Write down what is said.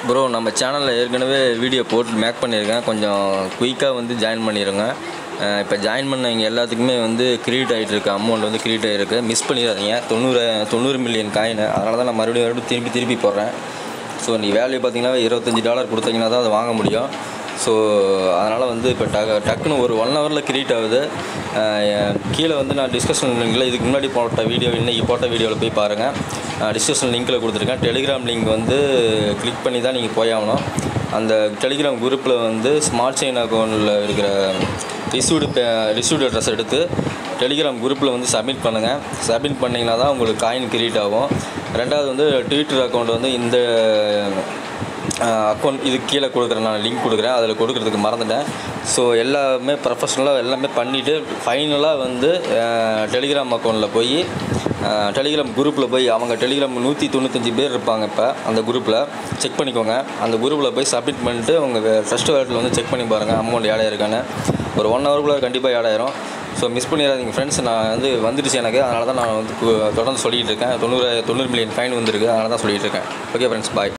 bro நம்ம சேனலில் ஏற்கனவே வீடியோ போட்டு மேக் பண்ணியிருக்கேன் கொஞ்சம் குயிக்காக வந்து ஜாயின் பண்ணிடுங்க இப்போ ஜாயின் பண்ணவங்க எல்லாத்துக்குமே வந்து கிரியேட் ஆகிட்டு இருக்கு அமௌண்ட் வந்து கிரியேட் ஆகிருக்கு மிஸ் பண்ணிடாதீங்க தொண்ணூறு தொண்ணூறு மில்லியன் காயின் அதனால தான் நான் மறுபடியும் மறுபடியும் திருப்பி திருப்பி போடுறேன் ஸோ நீ வேல்யூ பார்த்தீங்கன்னா இருபத்தஞ்சி டாலர் கொடுத்தீங்கன்னா தான் அதை வாங்க முடியும் ஸோ அதனால் வந்து இப்போ டக்கு டக்குன்னு ஒரு ஒன் ஹவரில் கிரியேட் ஆகுது அஹ் கீழே வந்து நான் டிஸ்கஷன் லிங்கில் இதுக்கு முன்னாடி போட்ட வீடியோ இன்றைக்கி போட்ட வீடியோவில் போய் பாருங்கள் டிஸ்கஷன் லிங்க்கில் கொடுத்துருக்கேன் டெலிகிராம் லிங்க் வந்து கிளிக் பண்ணி தான் நீங்கள் போயாகணும் அந்த டெலிகிராம் குரூப்பில் வந்து ஸ்மார்ட் செயின் அக்கௌண்ட்டில் இருக்கிற ரிசீவ்டு ரிசீவ்டு அட்ரஸ் எடுத்து டெலிகிராம் குரூப்பில் வந்து சப்மிட் பண்ணுங்கள் சப்மிட் பண்ணிங்கன்னா தான் உங்களுக்கு காயின் கிரியேட் ஆகும் ரெண்டாவது வந்து ட்விட்டர் அக்கௌண்ட் வந்து இந்த அக்கௌண்ட் இது கீழே கொடுக்குறேன் நான் லிங்க் கொடுக்குறேன் அதில் கொடுக்குறதுக்கு மறந்துட்டேன் ஸோ எல்லாமே ப்ரொஃபஷ்னலாக எல்லாமே பண்ணிவிட்டு ஃபைனலாக வந்து டெலிகிராம் அக்கௌண்ட்டில் போய் டெலிகிராம் குரூப்பில் போய் அவங்க டெலிகிராம் நூற்றி தொண்ணூத்தஞ்சு பேர் இருப்பாங்க இப்போ அந்த குரூப்பில் செக் பண்ணிக்கோங்க அந்த குரூப்பில் போய் சப்மிட் பண்ணிட்டு உங்கள் ஃபஸ்ட்டு வேலட்டில் வந்து செக் பண்ணி பாருங்கள் அமௌண்ட் ஆட் ஆயிருக்கான்னு ஒரு ஒன் ஹவருக்குள்ளே கண்டிப்பாக ஆட் ஆயிரும் ஸோ மிஸ் பண்ணிடாதீங்க ஃப்ரெண்ட்ஸ் நான் வந்து வந்துடுச்சு எனக்கு அதனால தான் நான் வந்து கு- தொடர்ந்து சொல்லிகிட்டு இருக்கேன் தொண்ணூறு தொண்ணூறு மில்லியன் ஃபைன் வந்திருக்கு அதனால தான் சொல்லிகிட்டு இருக்கேன் ஓகே ஃப்ரெண்ட்ஸ் பாய்